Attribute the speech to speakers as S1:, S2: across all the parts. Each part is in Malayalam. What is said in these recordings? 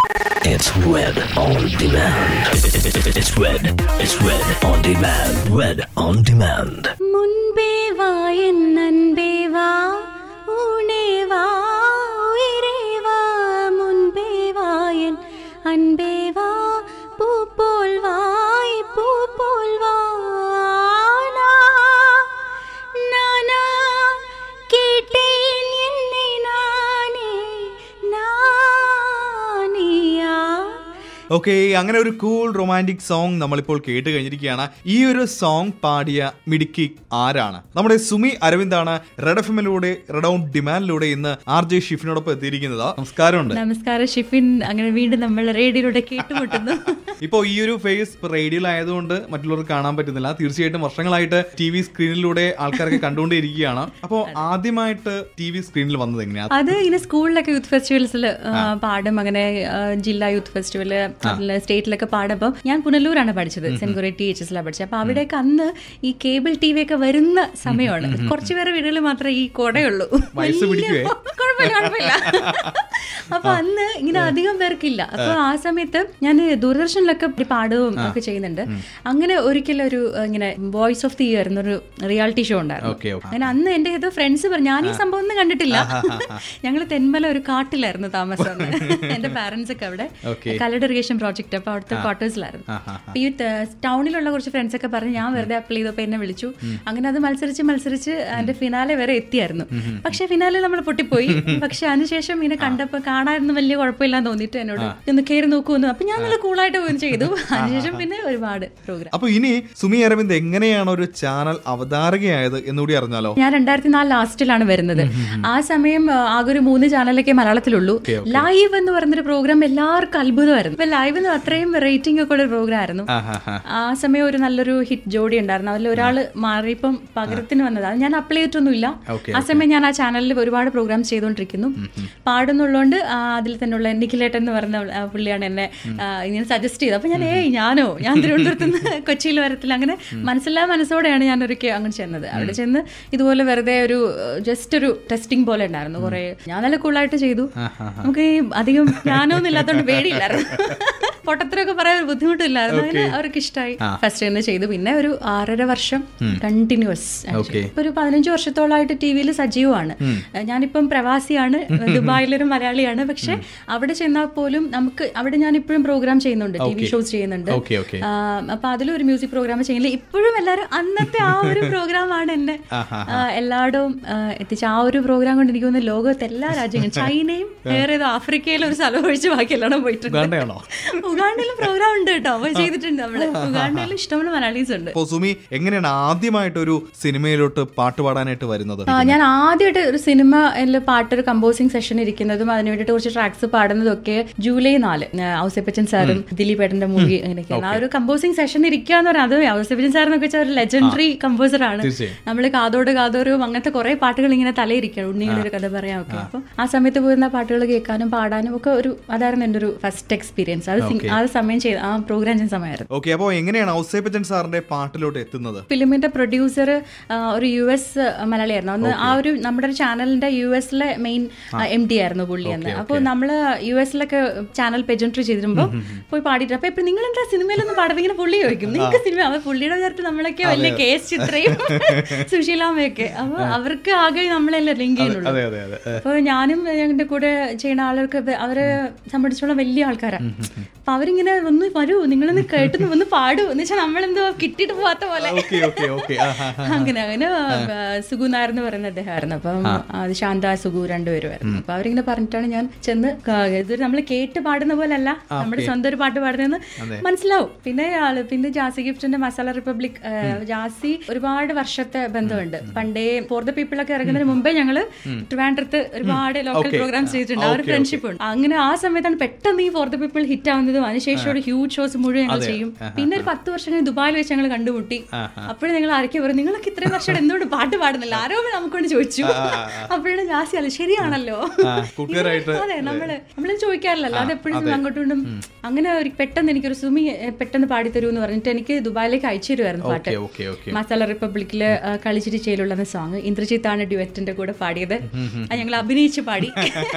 S1: It's Red on Demand. It's Red. It's Red on Demand. Red on Demand.
S2: முன்பே வா என் அன்பே வா ஊனே வா உயிரே வா முன்பே வா என் அன்பே வா பூ போல் வாய் பூ போல் வா நான், நானா கேட்டேன் என்னை நானே நானியா
S3: ഓക്കെ അങ്ങനെ ഒരു കൂൾ റൊമാൻറ്റിക് സോങ് നമ്മളിപ്പോൾ കേട്ട് കഴിഞ്ഞിരിക്കുകയാണ് ഈ ഒരു സോങ് പാടിയ മിടുക്കി ആരാണ് നമ്മുടെ സുമി അരവിന്ദാണ് റെഡ് എഫ് എമ്മിലൂടെ റെഡ് ഔൺ ഡിമാൻഡിലൂടെ ഇന്ന് ആർ ജെ ഷിഫിനോടൊപ്പം എത്തിയിരിക്കുന്നത് നമസ്കാരമുണ്ട്
S2: നമസ്കാരം ഷിഫിൻ അങ്ങനെ വീണ്ടും നമ്മൾ റേഡിയോയിലൂടെ കേട്ടുമുട്ടുന്നു
S3: ഇപ്പോൾ ഈ ഒരു ഫേസ് റേഡിയോയിലായതുകൊണ്ട് മറ്റുള്ളവർക്ക് കാണാൻ പറ്റുന്നില്ല തീർച്ചയായിട്ടും വർഷങ്ങളായിട്ട് ടി വി സ്ക്രീനിലൂടെ ആൾക്കാരൊക്കെ കണ്ടുകൊണ്ടിരിക്കുകയാണ് അപ്പോൾ ആദ്യമായിട്ട് ടി വി സ്ക്രീനിൽ വന്നത് എങ്ങനെയാ
S2: അത് ഇങ്ങനെ സ്കൂളിലൊക്കെ യൂത്ത് ഫെസ്റ്റിവൽസിൽ പാടും അങ്ങനെ ആ, ജില്ലാ യൂത്ത് ഫെസ്റ്റിവല് സ്റ്റേറ്റിലൊക്കെ പാടുമ്പോൾ ഞാൻ പുനലൂരാണ് പഠിച്ചത് സെന്റ് കുറെ ടി എച്ച് എസിലാണ് പഠിച്ചത് അപ്പൊ അവിടെയൊക്കെ അന്ന് ഈ കേബിൾ ടി വി ഒക്കെ വരുന്ന സമയമാണ് കുറച്ചു പേരെ വീടുകളിൽ മാത്രമേ ഈ കൊടയുള്ളൂ
S3: വയസ്സ്
S2: വലിയ-
S3: പിടിക്കുവേ?
S2: കുഴപ്പമില്ല കുഴപ്പമില്ല അപ്പൊ അന്ന് ഇങ്ങനെ അധികം പേർക്കില്ല അപ്പൊ ആ സമയത്ത് ഞാൻ ദൂരദർശനിലൊക്കെ പാടുകയും ഒക്കെ ചെയ്യുന്നുണ്ട് അങ്ങനെ ഒരിക്കലും ഒരു ആ, ഇങ്ങനെ വോയിസ് ഓഫ് ദി ഇയർ എന്നൊരു റിയാലിറ്റി ഷോ ഉണ്ടായിരുന്നു
S3: ഓക്കെ ഓക്കെ
S2: അങ്ങനെ അന്ന് എന്റെ ഏതോ ഫ്രണ്ട്സ് പറഞ്ഞു ഞാൻ ഈ സംഭവം ഒന്നും കണ്ടിട്ടില്ല ഞങ്ങൾ തെന്മല ഒരു കാട്ടിലായിരുന്നു താമസം അന്ന്. എന്റെ പാരന്റ്സ് ഒക്കെ അവിടെ
S3: Okay.
S2: കലഡ് ഇറിഗേഷൻ പ്രോജക്റ്റ് അപ്പൊ അവിടുത്തെ ക്വാർട്ടേഴ്സിലായിരുന്നു അപ്പൊ ഈ ത- ടൗണിലുള്ള കുറച്ച് ഫ്രണ്ട്സ് ഒക്കെ പറഞ്ഞ് ഞാൻ വെറുതെ അപ്ലൈ ചെയ്തപ്പോ എന്നെ വിളിച്ചു അങ്ങനെ അത് മത്സരിച്ച് മത്സരിച്ച് അതിന്റെ ഫിനാലെ വരെ എത്തിയായിരുന്നു പക്ഷെ ഫിനാലെ നമ്മൾ പൊട്ടിപ്പോയി പക്ഷെ അതിനുശേഷം ഇങ്ങനെ കണ്ടപ്പോ കാണാനൊന്നും വലിയ കുഴപ്പമില്ലാന്ന് തോന്നിയിട്ട് എന്നോട് ഒന്ന് കയറി നോക്കുമെന്ന് അപ്പൊ ഞാൻ നല്ല കൂളായിട്ട് പോയി ചെയ്തു അതിനുശേഷം പിന്നെ ഒരുപാട് പ്രോഗ്രാം
S3: അപ്പൊ ഇനി സുമി അരവിന്ദ് എങ്ങനെയാണ് ഒരു ചാനൽ അവതാരകയായത് എന്നുകൂടി അറിഞ്ഞാലോ
S2: ഞാൻ രണ്ടായിരത്തി നാല് ലാസ്റ്റിലാണ് വരുന്നത് ആ സമയം ആ, ആകെ ഒരു മൂന്ന് ചാനലൊക്കെ മലയാളത്തിലുള്ളൂ ലൈവ് എന്ന് പറയുന്നൊരു പ്രോഗ്രാം എല്ലാവർക്കും അത്ഭുതമായിരുന്നു ഇപ്പൊ ലൈവ് എന്ന് അത്രയും റേറ്റിംഗ് ഒക്കെ ഉള്ള ഒരു പ്രോഗ്രാം ആയിരുന്നു ആ സമയം ഒരു നല്ലൊരു ഹിറ്റ് ജോഡി ഉണ്ടായിരുന്നു അതിൽ ഒരാൾ മാറിയപ്പം പകരത്തിന് വന്നത് അത് ഞാൻ അപ്ലൈ ചെയ്തിട്ടൊന്നുമില്ല
S3: Okay,
S2: ആ സമയം ഞാൻ ആ ചാനലിൽ ഒരുപാട് പ്രോഗ്രാംസ് ചെയ്തുകൊണ്ടിരിക്കുന്നു പാടുന്നുള്ളതുകൊണ്ട് ആ, അതിൽ തന്നെയുള്ള നിഖിലേട്ടൻ എന്ന് പറഞ്ഞ ആ, പുള്ളിയാണ് എന്നെ ആ, ഇങ്ങനെ സജസ്റ്റ് ചെയ്തത് അപ്പൊ ഞാൻ ഏയ് ഞാനോ ഞാൻ തിരുവനന്തപുരത്ത് നിന്ന് കൊച്ചിയിൽ വരത്തില്ല അങ്ങനെ മനസ്സില്ലാ മനസ്സോടെയാണ് ഞാൻ ഒരിക്കൽ അങ്ങനെ ചെന്നത് അവിടെ ചെന്ന് ഇതുപോലെ വെറുതെ ഒരു ജസ്റ്റ് ഒരു ടെസ്റ്റിംഗ് പോലെ ഉണ്ടായിരുന്നു കുറെ ഞാൻ നല്ല കൂളായിട്ട് ചെയ്തു നമുക്ക് ഈ അധികം ജ്ഞാനമൊന്നും ഇല്ലാത്തതുകൊണ്ട് പേടിയില്ലായിരുന്നു പൊട്ടത്തരൊക്കെ പറയാൻ ഒരു ബുദ്ധിമുട്ടില്ലായിരുന്നു അങ്ങനെ അവർക്ക് ഇഷ്ടമായി ഫസ്റ്റ് തന്നെ ചെയ്തു പിന്നെ ഒരു ആറര വർഷം കണ്ടിന്യൂസ്
S3: Okay.
S2: ഇപ്പൊ ഒരു പതിനഞ്ച് വർഷത്തോളമായിട്ട് ടി വിയിൽ സജീവമാണ് ഞാനിപ്പം പ്രവാസിയാണ് ദുബായിലൊരു മലയാളിയാണ് പക്ഷെ അവിടെ ചെന്നാൽ പോലും നമുക്ക് അവിടെ ഞാൻ ഇപ്പോഴും പ്രോഗ്രാം ചെയ്യുന്നുണ്ട് ടി വി ഷോസ് ചെയ്യുന്നുണ്ട്
S3: ഓക്കെ ഓക്കെ
S2: ആ, അപ്പൊ അതിലും ഒരു മ്യൂസിക് പ്രോഗ്രാം ചെയ്യുന്നില്ല ഇപ്പോഴും എല്ലാവരും അന്നത്തെ ആ ഒരു പ്രോഗ്രാമാണ് എന്നെ ആ, എല്ലായിടവും ആ, എത്തിച്ച ആ ഒരു പ്രോഗ്രാം കൊണ്ട് എനിക്ക് തോന്നുന്നു ലോകത്ത് എല്ലാ രാജ്യങ്ങളും ചൈനയും വേറെ ഏതോ ആഫ്രിക്കയിലും ഒരു സ്ഥലം ഒഴിച്ച് ബാക്കി എല്ലായിടും പോയിട്ടുണ്ട്
S3: ഉഗാണ്ടയാണോ?
S2: ഉഗാണ്ടയിലും പ്രോഗ്രാം ഉണ്ട് കേട്ടോ അപ്പൊ ചെയ്തിട്ടുണ്ട് നമ്മള് ഉഗാണ്ടയിലും ഇഷ്ടംപോലെ മലയാളീസ് ഉണ്ട്
S3: അപ്പോ സുമി എങ്ങനെയാണ് ആദ്യമായിട്ട് ഒരു സിനിമയിലോട്ട് പാട്ട് പാടാനായിട്ട് വരുന്നത്
S2: ആ, ഞാൻ ആദ്യമായിട്ട് ഒരു സിനിമ പാട്ടൊരു കമ്പോസിംഗ് സെഷൻ ഇരിക്കുന്നതും അതിന് വേണ്ടിയിട്ട് കുറച്ച് ട്രാക്സ് പാടുന്നതും ഒക്കെ ജൂലൈ നാല് ആ, ഔസേപ്പച്ചൻ സാറും ദിലീപ് ഏട്ടന്റെ മൂവി അങ്ങനെയൊക്കെയാണ് ആ ഒരു കമ്പോസിംഗ് സെഷൻ ഇരിക്കുക എന്ന് പറഞ്ഞാൽ അത് ഔസേപ്പച്ചൻ സാർ എന്നൊക്കെ വെച്ചാൽ ഒരു ലെജൻഡറി കമ്പോസർ ആണ്
S3: തീർച്ചയായും.
S2: നമ്മൾ കാതോട് കാതോരും അങ്ങനത്തെ കുറെ പാട്ടുകൾ ഇങ്ങനെ തലയിരിക്കണം ഉണ്ണിയുടെ ഒരു കഥ പറയാം ഒക്കെ അപ്പൊ ആ സമയത്ത് പോയിരുന്ന പാട്ടുകൾ കേൾക്കാനും പാടാനും ഒക്കെ ഒരു അതായിരുന്നു എൻ്റെ ഒരു ഫസ്റ്റ് എക്സ്പീരിയൻസ് അത് sing- ആ സമയം ചെയ്ത ആ പ്രോഗ്രാം ചെയ്യുന്ന സമയമായിരുന്നു
S3: ഓക്കെ അപ്പോൾ എങ്ങനെയാണ് ഔസേപ്പച്ചൻ സാറിന്റെ പാട്ടിലോട്ട് എത്തുന്നത്
S2: ഫിലിമിന്റെ പ്രൊഡ്യൂസർ ഒരു യു എസ് മലയാളിയായിരുന്നു അന്ന് ആ ഒരു നമ്മുടെ ഒരു ചാനലിന്റെ യു എസിലെ മെയിൻ എം ഡി ആയിരുന്നു പുള്ളി എന്ന് അപ്പോൾ നമ്മൾ യു എസിലൊക്കെ ചാനൽ പെജൻട്രി ചെയ്തിരുമ്പോൾ പോയി പാടിയിട്ട് അപ്പൊ ഇപ്പൊ നിങ്ങൾ എന്താ സിനിമയിലൊന്നും പാടുന്നത് ഇങ്ങനെ പുള്ളി ചോദിക്കും നിങ്ങൾക്ക് സിനിമ അപ്പൊ പുള്ളിയുടെ വിചാരത്തിൽ നമ്മളൊക്കെ വലിയ കേസ് ചിത്രയും സുശീലാമ്മയൊക്കെ അപ്പൊ അവർക്ക് ആകെ നമ്മളെല്ലാം ലിങ്ക് ചെയ്യുന്നുള്ളൂ
S3: അതെ അതെ അതെ
S2: അപ്പൊ ഞാനും ഞങ്ങളുടെ കൂടെ ചെയ്യുന്ന ആളുകൾക്ക് ഇത് അവരെ സംബന്ധിച്ചോളം വലിയ ആൾക്കാരാണ് അപ്പൊ അവരിങ്ങനെ ഒന്ന് വരൂ നിങ്ങളൊന്ന് കേട്ടു ഒന്ന് പാടൂ എന്ന് വെച്ചാൽ നമ്മളെന്തോ കിട്ടിയിട്ട് പോവാത്ത പോലെ
S3: ഓക്കെ ഓക്കെ ഓക്കെ
S2: അങ്ങനെ അങ്ങനെ ആ, സുഗു നായർ എന്ന് പറയുന്ന അദ്ദേഹമായിരുന്നു അപ്പം അത് ശാന്ത സുഗു രണ്ടുപേരുമായിരുന്നു അപ്പൊ അവരിങ്ങനെ പറഞ്ഞിട്ടാണ് ഞാൻ ചെന്ന് ക- ഇതൊരു നമ്മൾ കേട്ട് പാടുന്ന പോലെ അല്ല നമ്മുടെ സ്വന്തം ഒരു പാട്ട് പാടുന്നതെന്ന് മനസ്സിലാവും പിന്നെ ആള് പിന്നെ ജാസി ഗിഫ്റ്റിന്റെ മസാല റിപ്പബ്ലിക് ആ, ജാസി ഒരുപാട് വർഷത്തെ ബന്ധമുണ്ട് പണ്ടേ ഫോർ ദ പീപ്പിൾ ഒക്കെ ഇറങ്ങുന്നതിന് മുമ്പേ ഞങ്ങള് ട്രിവാൻഡ്രത്ത് ഒരുപാട് ലോക്കൽ
S3: Okay.
S2: പ്രോഗ്രാംസ് ചെയ്തിട്ടുണ്ട് ആ ഒരു
S3: Okay,
S2: ഫ്രണ്ട്ഷിപ്പ് ഉണ്ട് അങ്ങനെ ആ സമയത്താണ് പെട്ടെന്ന് ഈ ഫോർ ദ പീപ്പിൾ ഹിറ്റ് ആവുന്നത് ചെയ്യുന്നതും അതിനുശേഷം ഒരു ഹ്യൂജ് ഷോസ് മുഴുവൻ ഞങ്ങൾ ചെയ്യും പിന്നെ ഒരു പത്ത് വർഷം കഴിഞ്ഞ് ദുബായിൽ വെച്ച് ഞങ്ങൾ കണ്ടുമുട്ടി അപ്പോഴും ഞങ്ങൾ ആരൊക്കെ പറയും നിങ്ങളൊക്കെ ഇത്രയും വർഷം എന്തുകൊണ്ട് പാട്ട് പാടുന്നില്ല ആരോ നമുക്കൊണ്ട് ചോദിച്ചു അപ്പോഴാണ് ജാസി അല്ല ശരിയാണല്ലോ
S3: ആ, കൂട്ടുകാരായിട്ട്
S2: അതെ നമ്മള് നമ്മള് ചോദിക്കാറില്ലല്ലോ അത് എപ്പോഴും അങ്ങോട്ടും ഇങ്ങോട്ടും അങ്ങനെ ഒരു പെട്ടെന്ന് എനിക്കൊരു സുമി എ, പെട്ടെന്ന് പാടിത്തരൂ എന്ന് പറഞ്ഞിട്ട് എനിക്ക് ദുബായിലേക്ക് അയച്ചു തരുമായിരുന്നു പാട്ട്
S3: ഓക്കെ ഓക്കെ ഓക്കെ
S2: മസാല റിപ്പബ്ലിക്കില് ആ, കളിച്ചിട്ട് ചേലുള്ള സോങ് ഇന്ദ്രജിത്താണ് ഡ്യുവറ്റിന്റെ കൂടെ പാടിയത് അത് ഞങ്ങൾ അഭിനയിച്ച് പാടി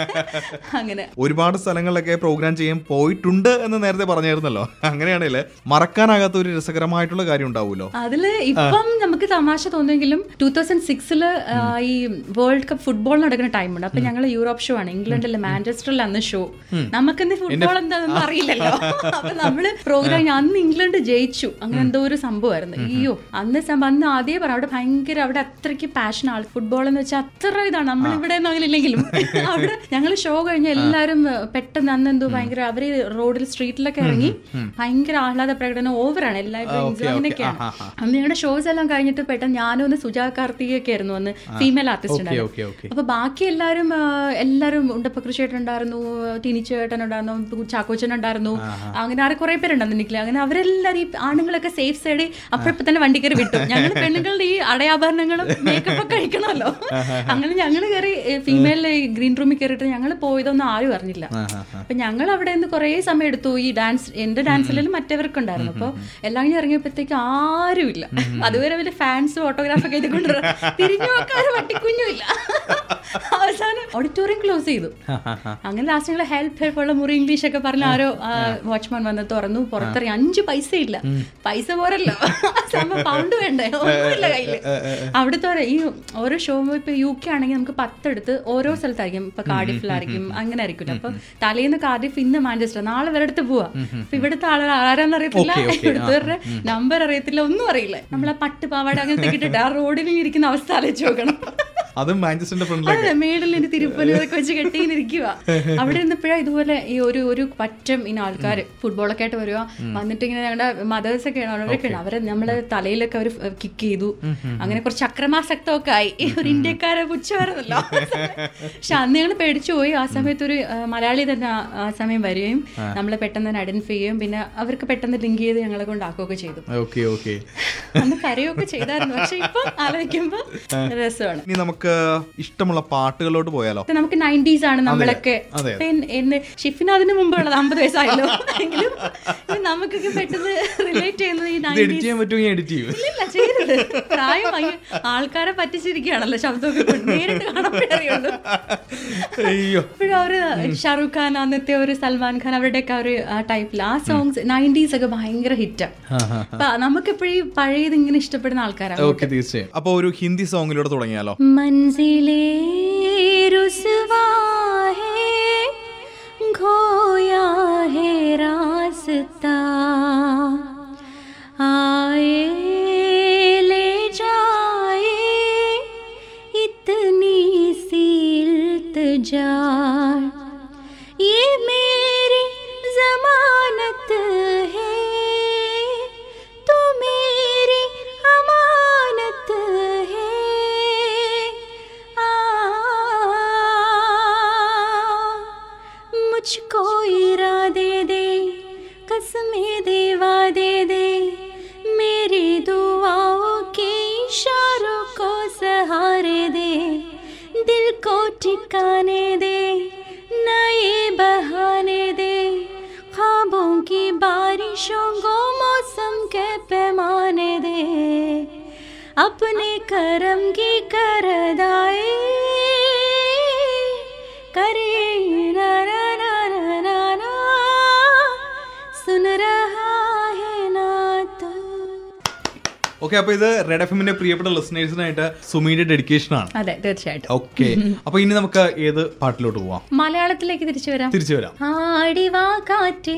S2: അങ്ങനെ
S3: ഒരുപാട് സ്ഥലങ്ങളിലൊക്കെ പ്രോഗ്രാം ചെയ്യാൻ പോയിട്ടുണ്ട് എന്ന് നേരത്തെ പറഞ്ഞായിരുന്നല്ലോ അങ്ങനെയാണെങ്കിൽ മറക്കാനാകാത്ത ഒരു രസകരമായിട്ടുള്ള കാര്യം ഉണ്ടാവുമല്ലോ
S2: അതില് ഇപ്പം നമുക്ക് തമാശ തോന്നുമെങ്കിലും ടൂ തൗസൻഡ് സിക്സില് ഈ വേൾഡ് കപ്പ് ഫുട്ബോൾ നടക്കുന്ന ടൈമുണ്ട് അപ്പൊ ഞങ്ങൾ യൂറോപ്പ് ഷോ ആണ് ഇംഗ്ലണ്ടിലെ മാഞ്ചസ്റ്ററിൽ അന്ന് ഷോ നമുക്കെന്ത് ഫുട്ബോൾ എന്താണെന്ന് അറിയില്ലല്ലോ അപ്പൊ നമ്മള് പ്രോഗ്രാം അന്ന് ഇംഗ്ലണ്ട് ജയിച്ചു അങ്ങനെ എന്തോ ഒരു സംഭവമായിരുന്നു അയ്യോ അന്ന് സംഭവം അന്ന് ആദ്യമേ പറഞ്ഞു അവിടെ ഭയങ്കര അവിടെ അത്രയ്ക്ക് പാഷൻ ആൾ ഫുട്ബോൾ എന്ന് വെച്ചാൽ അത്ര ഇതാണ് നമ്മളിവിടെ ഒന്നും അങ്ങനെ ഇല്ലെങ്കിലും അവിടെ ഞങ്ങൾ ഷോ കഴിഞ്ഞ എല്ലാവരും ഏഹ്, പെട്ടെന്ന് അന്ന് എന്തോ ഭയങ്കര അവര് റോഡിൽ സ്ട്രീറ്റിലൊക്കെ ഇറങ്ങി ഭയങ്കര ആഹ്ലാദ പ്രകടനം ഓവറാണ് എല്ലാവരും അങ്ങനെയൊക്കെയാണ് അന്ന് ഞങ്ങളുടെ ഷോസ് എല്ലാം കഴിഞ്ഞിട്ട് പെട്ടെന്ന് ഞാനും ഒന്ന് സുജാ കാർത്തികൊക്കെ ആയിരുന്നു അന്ന് ഫീമെയിൽ ആർട്ടിസ്റ്റ്
S3: ഓക്കെ
S2: ഉണ്ടായിരുന്നു
S3: ഓക്കെ ഓക്കെ
S2: അപ്പൊ ബാക്കി എല്ലാവരും ആ, എല്ലാവരും ഉണ്ടപ്പകൃഷിയേട്ടൻ ഉണ്ടായിരുന്നു ടിനിച്ചേട്ടൻ ഉണ്ടായിരുന്നു ചാക്കോച്ചൻ ഉണ്ടായിരുന്നു അങ്ങനെ ആരെ കുറെ പേരുണ്ടായിരുന്നു എനിക്കില്ല അങ്ങനെ അവരെല്ലാവരും ഈ ആണുങ്ങളൊക്കെ സേഫ് സൈഡ് അപ്പോഴപ്പോ തന്നെ വണ്ടി കയറി വിട്ടു ഞങ്ങൾ പെണ്ണുങ്ങളുടെ ഈ അടയാഭരണങ്ങളും മേക്കപ്പ് ഒക്കെ കഴിക്കണമല്ലോ അങ്ങനെ ഞങ്ങൾ കയറി ഫീമെയിൽ ഗ്രീൻ റൂമിൽ കയറിയിട്ട് ഞങ്ങൾ പോയതൊന്നും ആരും അറിഞ്ഞില്ല അപ്പൊ ഞങ്ങൾ അവിടെ നിന്ന് കുറേ സമയം എടുത്തു ഈ ഡാൻസ് എന്റെ ഡാൻസിലും മറ്റവർക്കുണ്ടായിരുന്നു അപ്പൊ എല്ലാം കഴിഞ്ഞ് ഇറങ്ങിയപ്പോഴത്തേക്ക് ആരുമില്ല അതുവരെ വലിയ ഫാൻസും ഓട്ടോഗ്രാഫൊക്കെ ഇത് കൊണ്ട് തിരിഞ്ഞു നോക്കാൻ പട്ടിക്കുഞ്ഞുമില്ല അവസാനം ഓഡിറ്റോറിയം ക്ലോസ് ചെയ്തു അങ്ങനെ ലാസ്റ്റ് ഞങ്ങൾ ഹെൽപ്പ് ഹെൽപ്പ് ഉള്ള മുറി ഇംഗ്ലീഷ് ഒക്കെ പറഞ്ഞ ആരോ വാച്ച്മാൻ വന്ന് തുറന്നു പുറത്തിറങ്ങി അഞ്ച് പൈസ ഇല്ല പൈസ പോരല്ലോ സംഭവം പൗണ്ട് വേണ്ടേ ഒന്നുമില്ല കയ്യില് അവിടുത്തെ ഓരോ- ഈ ഓരോ ഷോ ഇപ്പൊ യു കെ ആണെങ്കിൽ നമുക്ക് പത്തെടുത്ത് ഓരോ സ്ഥലത്തായിരിക്കും ഇപ്പൊ കാർഡിഫിലായിരിക്കും അങ്ങനെ ആയിരിക്കും അപ്പൊ തലേന്ന് കാർഡിഫ് ഇന്ന് മാഞ്ചസ്റ്റർ നാളെ വേറെ അടുത്ത് പോവാ അപ്പൊ ഇവിടുത്തെ ആളുകൾ ആരാന്ന് അറിയത്തില്ല ഇവിടുത്തെ നമ്പർ അറിയത്തില്ല ഒന്നും അറിയില്ല നമ്മളെ പട്ട് പാവാട അങ്ങനത്തെ ഇട്ടിട്ട് ആ റോഡിൽ ഇരിക്കുന്ന അവസ്ഥ ആലോചിച്ച് നോക്കണം
S3: അതും മാഞ്ചസ്റ്ററിന്റെ ഫ്രണ്ടിലേക്ക്
S2: അതെ മേളിൽ ഒരു തിരുപ്പനൂരൊക്കെ വെച്ച് കെട്ടിങ്ങനെ ഇരിക്കുക അവിടെ നിന്നപ്പോഴാ ഇതുപോലെ ഈ ഒരു ഒരു പറ്റം ഇങ്ങനെ ആൾക്കാർ ഫുട്ബോളൊക്കെ ആയിട്ട് വരുക വന്നിട്ട് ഇങ്ങനെ ഞങ്ങളുടെ മദേഴ്സ് ഒക്കെ ആണ് അവരൊക്കെയാണ് അവരെ നമ്മളെ തലയിലൊക്കെ അവർ കിക്ക് ചെയ്തു അങ്ങനെ കുറച്ച് അക്രമാസക്തമൊക്കെ ആയി ഈ ഒരു ഇന്ത്യക്കാരെ പുച്ഛമായിരുന്നല്ലോ പക്ഷെ അന്ന് ഞങ്ങൾ പേടിച്ചു പോയി ആ സമയത്ത് ഒരു ആ, മലയാളി തന്നെ ആ- ആ സമയം വരികയും നമ്മളെ പെട്ടെന്ന് തന്നെ ഐഡന്റിഫൈ ചെയ്യുകയും പിന്നെ അവർക്ക് പെട്ടെന്ന് ലിങ്ക് ചെയ്ത് ഞങ്ങളെ കൊണ്ടാക്കുകയൊക്കെ ചെയ്തു
S3: ഓക്കെ ഓക്കെ
S2: അന്ന് കരയൊക്കെ ചെയ്തായിരുന്നു പക്ഷെ ഇപ്പൊ ആലോചിക്കുമ്പോ രസമാണ്
S3: ഇനി നമുക്ക് ഇഷ്ടമുള്ള പാട്ടുകളിലോട്ട് പോയാലോ
S2: ഇത് നമുക്ക് നയൻറ്റീസ് ആണ് നമ്മളൊക്കെ
S3: അതെ.
S2: പിന്നെ എന്ന് ഷിഫിന് അതിന് മുമ്പുള്ളത് അമ്പത് വയസ്സായല്ലോ എങ്കിലും ഇത് നമുക്കൊക്കെ പെട്ടെന്ന് റിലേറ്റ് ചെയ്യുന്നത് ഈ
S3: ഇത് എഡിറ്റ്
S2: നയൻറ്റീസ്
S3: ചെയ്യാൻ പറ്റുമെങ്കിൽ എഡിറ്റ് ചെയ്യും
S2: ഇല്ല ചെയ്തത് പ്രായമായി ആൾക്കാരെ പറ്റിച്ചിരിക്കുകയാണല്ലോ ശബ്ദമൊക്കെ കൊണ്ട്. നേരിട്ട് കാണുമ്പോഴേ അറിയുള്ളൂ
S3: അയ്യോ
S2: ഇപ്പോഴും അവര് ഷാറുഖ് ഖാൻ അന്നത്തെ ഒരു സൽമാൻ ഖാൻ അവരുടെയൊക്കെ ഒരു ടൈപ്പിൽ ആ സോങ്സ് നയൻറ്റീസ് ഒക്കെ ഭയങ്കര ഹിറ്റാണ് അപ്പൊ നമുക്കെപ്പോഴും ഈ പഴയത് ഇങ്ങനെ ഇഷ്ടപ്പെടുന്ന ആൾക്കാരാണ്
S3: ഓക്കെ തീർച്ചയായും അപ്പൊ ഒരു ഹിന്ദി സോങ്ങിലൂടെ തുടങ്ങിയാലോ
S2: मंजिले रुसवा है खोया है रास्ता आए ले जाए इतनी सी इल्तिजा ये मेरी जमानत है तो मेरी अमानत है आ, मुझको इरादे दे कसमें देवा दे दे मेरी दुआओं के इशारों को सहारे दे दिल को ठिकाने दे नए बहाने दे ख्वाबों की बारिशों को मौसम के पैमाने दे अपने करम की करदाए करे ना ना ना ना ना ना सुन रहा है ना तो
S3: ഓക്കെ അപ്പൊ ഇത് റെഡ് എഫ് എമ്മിന്റെ പ്രിയപ്പെട്ട ലിസണേഴ്സിനായിട്ട് സുമിയുടെ ഡെഡിക്കേഷൻ ആണ്
S2: അതെ തീർച്ചയായിട്ടും
S3: ഓക്കെ അപ്പൊ ഇനി നമുക്ക് ഏത് പാട്ടിലോട്ട് പോവാം
S2: മലയാളത്തിലേക്ക് തിരിച്ചു വരാം
S3: തിരിച്ചു വരാം
S2: ആടിവാ കാറ്റേ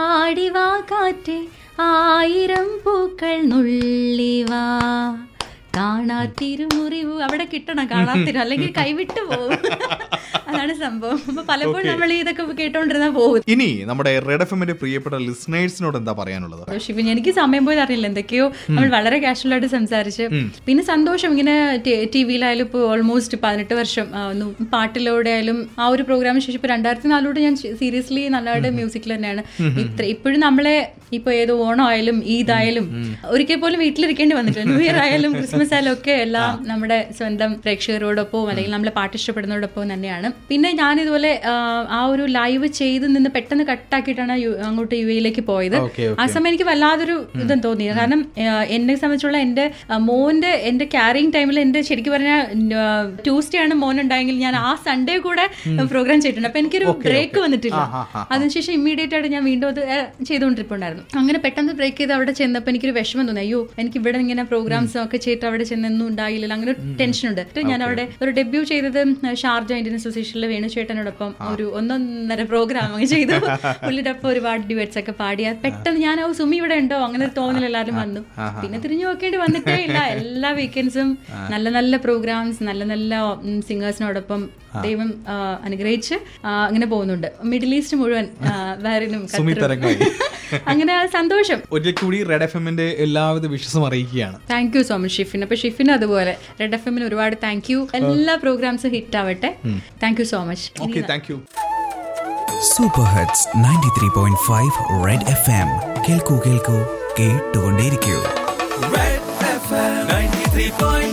S2: പാടിവാ കാറ്റേ ആയിരം പൂക്കൾ നുള്ളിവാ കാണാത്തിരുമുറിവ് അവിടെ കിട്ടണം കാണാത്തിരു അല്ലെങ്കിൽ കൈവിട്ട് പോകും അതാണ് സംഭവം അപ്പൊ പലപ്പോഴും നമ്മൾ ഇതൊക്കെ കേട്ടോണ്ടിരുന്നാ പോകും
S3: ഇനി നമ്മുടെ റെഡ് എഫ് എമ്മിന്റെ പ്രിയപ്പെട്ട ലിസ്ണേഴ്സിനോട് എന്താ പറയാനുള്ളത്
S2: ഷിബിൻ എനിക്ക് സമയം പോയത് അറിയില്ല എന്തൊക്കെയോ നമ്മൾ വളരെ കാഷ്വൽ ആയിട്ട് സംസാരിച്ച് പിന്നെ സന്തോഷം ഇങ്ങനെ ടി വിയിലായാലും ഇപ്പോൾ ഓൾമോസ്റ്റ് പതിനെട്ട് വർഷം ആ, ഒന്ന് പാട്ടിലൂടെ ആയാലും ആ ഒരു പ്രോഗ്രാമിന് ശേഷം ഇപ്പൊ രണ്ടായിരത്തി നാലിലൂടെ ഞാൻ സീരിയസ്ലി നല്ലതായിട്ട് മ്യൂസിക്കിൽ തന്നെയാണ് ഇത്ര ഇപ്പോഴും നമ്മളെ ഇപ്പൊ ഏതോ ഓണം ആയാലും ഈദ് ആയാലും ഒരിക്കൽ പോലും വീട്ടിലിരിക്കേണ്ടി വന്നിട്ടില്ല ന്യൂ ഇയർ ആയാലും ക്രിസ്മസ് ആയാലും ഒക്കെ എല്ലാം നമ്മുടെ സ്വന്തം പ്രേക്ഷകരോടൊപ്പവും അല്ലെങ്കിൽ നമ്മളെ പാട്ട് ഇഷ്ടപ്പെടുന്നതോടൊപ്പം തന്നെയാണ് പിന്നെ ഞാൻ ഇതുപോലെ ആ, ആ ഒരു ലൈവ് ചെയ്ത് നിന്ന് പെട്ടെന്ന് കട്ടാക്കിയിട്ടാണ് യു- അങ്ങോട്ട് യു എയിലേക്ക് പോയത്
S3: ഓക്കെ
S2: ആ സമയം എനിക്ക് വല്ലാതൊരു ഇതും തോന്നി കാരണം ആ, എന്നെ സംബന്ധിച്ചുള്ള എന്റെ ആ, മോന്റെ എന്റെ ക്യാരിങ് ടൈമിൽ എന്റെ ശരിക്കും പറഞ്ഞാൽ ട്യൂസ്ഡേ ആണ് മോൻ ഉണ്ടായെങ്കിൽ ഞാൻ ആ സൺഡേ കൂടെ പ്രോഗ്രാം ചെയ്തിട്ടുണ്ട് അപ്പൊ എനിക്കൊരു ബ്രേക്ക് വന്നിട്ടില്ല അതിനുശേഷം ഇമ്മീഡിയറ്റ് ആയിട്ട് ഞാൻ വീണ്ടും അത് ആ, ചെയ്തുകൊണ്ടിരിപ്പുണ്ടായിരുന്നു അങ്ങനെ പെട്ടെന്ന് ബ്രേക്ക് ചെയ്ത് അവിടെ ചെന്നപ്പോൾ എനിക്കൊരു വിഷമം തോന്നി അയ്യോ എനിക്ക് ഇവിടെ ഇങ്ങനെ പ്രോഗ്രാംസ് ഒക്കെ ചെയ്തിട്ട് അവിടെ ചെന്നൊന്നും ഉണ്ടായില്ല അങ്ങനെ ഒരു ടെൻഷൻ ഉണ്ട് എന്നിട്ട് ഞാൻ അവിടെ ഒരു ഡെബ്യൂ ചെയ്തത് ഷാർജ ഇന്ത്യൻ അസോസിയേഷനിലെ വേണുചേട്ടനോടൊപ്പം ഒരു ഒന്നൊന്നര പ്രോഗ്രാം അങ്ങ് ചെയ്തു പുള്ളിയുടെ ഒപ്പം ഒരുപാട് ഡിബേറ്റ്സ് ഒക്കെ പാടിയ പെട്ടെന്ന് ഞാൻ ഓ സുമി ഇവിടെ ഉണ്ടോ അങ്ങനെ ഒരു തോന്നൽ എല്ലാവരും വന്നു പിന്നെ തിരിഞ്ഞു നോക്കേണ്ടി വന്നിട്ടേ ഇല്ല എല്ലാ വീക്കെൻഡ്സും നല്ല നല്ല പ്രോഗ്രാംസ് നല്ല നല്ല സിംഗേഴ്സിനോടൊപ്പം ദൈവം ആ, അനുഗ്രഹിച്ച് ആ, അങ്ങനെ പോകുന്നുണ്ട് മിഡിൽ ഈസ്റ്റ് മുഴുവൻ ആ, ബഹ്റിനും
S3: സുമി
S2: ഖത്തറും.
S3: തരംഗമായി
S2: അങ്ങനെ ആ സന്തോഷം
S3: ഒരിക്കൽ കൂടി റെഡ് എഫ് എമ്മിന്റെ എല്ലാവിധ വിശ്വസം അറിയിക്കുകയാണ്
S2: thank you so much Shifin അപ്പൊ ഷിഫിൻ അതുപോലെ റെഡ് എഫ് എമ്മിന് ഒരുപാട് താങ്ക് യു എല്ലാ പ്രോഗ്രാംസും ഹിറ്റ് ആവട്ടെ thank you so much
S3: okay thank you
S4: super hits ninety three point five red F M കേൾക്കൂ കേൾക്കൂ കേട്ടുകൊണ്ടേയിരിക്കൂ
S5: Red FM 93.5